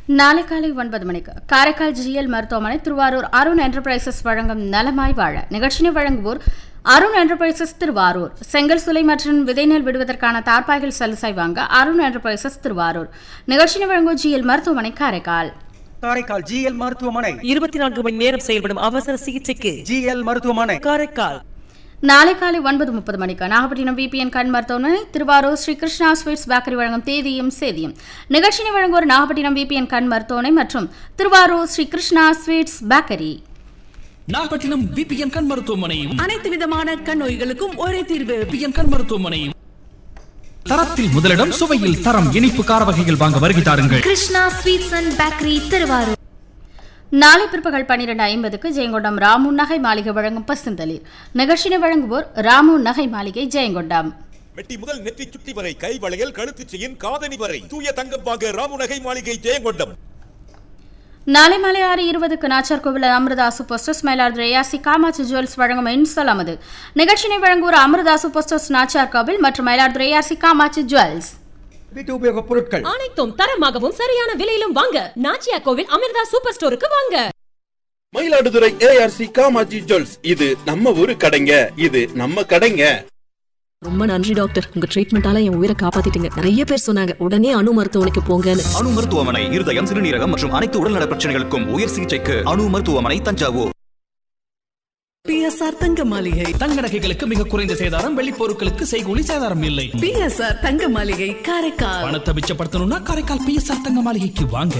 நாளை காலை ஒன்பது மணிக்கு காரைக்கால் ஜிஎல் மருத்துவமனை திருவாரூர் அருண் என்டர்பிரைசஸ் வழங்கும் நலமாய் வாழ நிகழ்ச்சியை வழங்குவோர் அருண் என்டர்பிரைசஸ் திருவாரூர் செங்கல் சுலை மற்றும் விதைநெல் விடுவதற்கான தார்பாய்கள் சலுசை வாங்க அருண் என்டர்பிரைசஸ் திருவாரூர் நிகழ்ச்சியை வழங்குவோர் ஜிஎல் மருத்துவமனை காரைக்கால் காரைக்கால் ஜிஎல் மருத்துவமனை இருபத்தி நான்கு மணி நேரம் செயல்படும் அவசர சிகிச்சைக்கு ஜிஎல் மருத்துவமனை காரைக்கால் நாளை காலை ஒன்பது முப்பது மணிக்கு நாகப்பட்டினம் விபிஎன் கண் மருத்துவமனை திருவாரூர் ஸ்ரீ கிருஷ்ணா ஸ்வீட்ஸ் பேக்கரி வழங்கும் தேதியும் சேதியும் நிகழ்ச்சியை வழங்குவோர் நாகப்பட்டினம் விபிஎன் கண் மருத்துவமனை மற்றும் Tiruvarur Sri Krishna sweets bakery Nagapattinam VPN கண் மருத்துவமனையும் அனைத்து விதமான கண் நோய்களுக்கும் ஒரே தீர்வு விபிஎன் கண் மருத்துவமனையும் தரத்தில் முதலிடம் சுவையில் தரம் இனிப்பு கார வகைகள் வாங்க வருகை தாருங்கள் Krishna sweets and bakery Tiruvarur நாளை பிற்பகல் பன்னிரண்டு ஐம்பதுக்கு ஜெயங்கொண்டம் ராமு நகை மாளிகை வழங்கும் பசுந்தளிர் நிகழ்ச்சியை வழங்குவோர் ராமு நகை மாளிகை ஜெயங்கொண்டம் மெட்டி முதல் நெற்றி சுட்டி வரை கை வளையல் கழுத்து செயின் காதணி வரை தூய தங்கம் வாங்க ராமுநகை மாளிகை ஜெயங்கொண்டம் நாளை மாலை ஆறு இருபதுக்கு Nachar Koil Amirtha super stores Mayiladuthurai AC Kamatchi jewels வழங்கும் இன்சல் அமது நிகழ்ச்சியை வழங்குவோர் அமிர்தா சூப்பர்ஸ்டர்ஸ் நாச்சார் கோவில் மற்றும் மயிலாடுதுறை ஏசி காமாட்சி ஜுவல்ஸ் வீட்டு உபயோகப் பொருட்கள் அனைத்தும் தரமாகவும் சரியான விலையிலும் வாங்க நாச்சியா கோவில் அமிர்தா சூப்பர் ஸ்டோருக்கு வாங்க மயிலாடுதுறை ஏஆர்சி காமாஜி ஜுவல்ஸ் இது நம்ம ஊரு கடைங்க இது நம்ம கடைங்க ரொம்ப நன்றி டாக்டர் உங்க ட்ரீட்மெண்டால என் உயிரை காப்பாத்திட்டீங்க நிறைய பேர் சொன்னாங்க உடனே அணு மருத்துவமனைக்கு போங்கன்னு அணு மருத்துவமனை இருதயம் சிறுநீரகம் மற்றும் அனைத்து உடல்நல பிரச்சனைகளுக்கும் உயர் சிகிச்சைக்கு அணு மருத்துவமனை தஞ்சாவூர் பிஎஸ்ஆர் தங்க மாளிகை தங்க நகைகளுக்கு மிக குறைந்த சேதாரம் வெள்ளி பொருட்களுக்கு செய்கூலி சேதாரம் இல்லை பிஎஸ்ஆர் தங்க மாளிகை காரைக்கால் பணத்தை மிச்சப்படுத்தணும்னா காரைக்கால் பிஎஸ்ஆர் தங்க மாளிகைக்கு வாங்க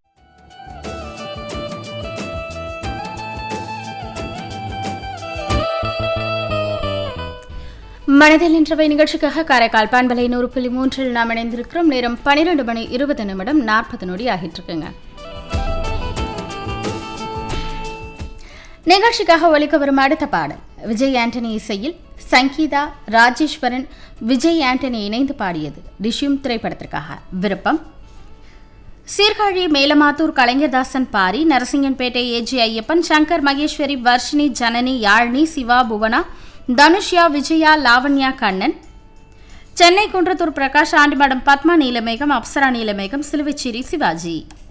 மனதில் நின்றவை நிகழ்ச்சிக்காக காரைக்கால் பண்பலை நூறு புள்ளி மூன்றில் நாம் இணைந்திருக்கிறோம் நேரம் பன்னிரண்டு மணி இருபது நிமிடம் நாற்பது நொடி ஆகிட்டு இருக்குங்க நிகழ்ச்சிக்காக ஒலிக்க வரும் அடுத்த பாடல் விஜய் ஆண்டனி இசையில் சங்கீதா ராஜேஸ்வரன் விஜய் ஆண்டனி இணைந்து பாடியது டிஷ்யூம் திரைப்படத்திற்காக விருப்பம் சீர்காழி மேலமாத்தூர் கலைஞர்தாசன் பாரி நரசிங்கன்பேட்டை ஏஜி ஐயப்பன் சங்கர் மகேஸ்வரி வர்ஷினி ஜனனி யாழ்னி சிவா புவனா தனுஷ்யா விஜயா லாவண்யா கண்ணன் சென்னை குன்றத்தூர் பிரகாஷ் ஆண்டிமடம் பத்மா நீலமேகம் அப்சரா நீலமேகம் சிலுவைச்சேரி சிவாஜி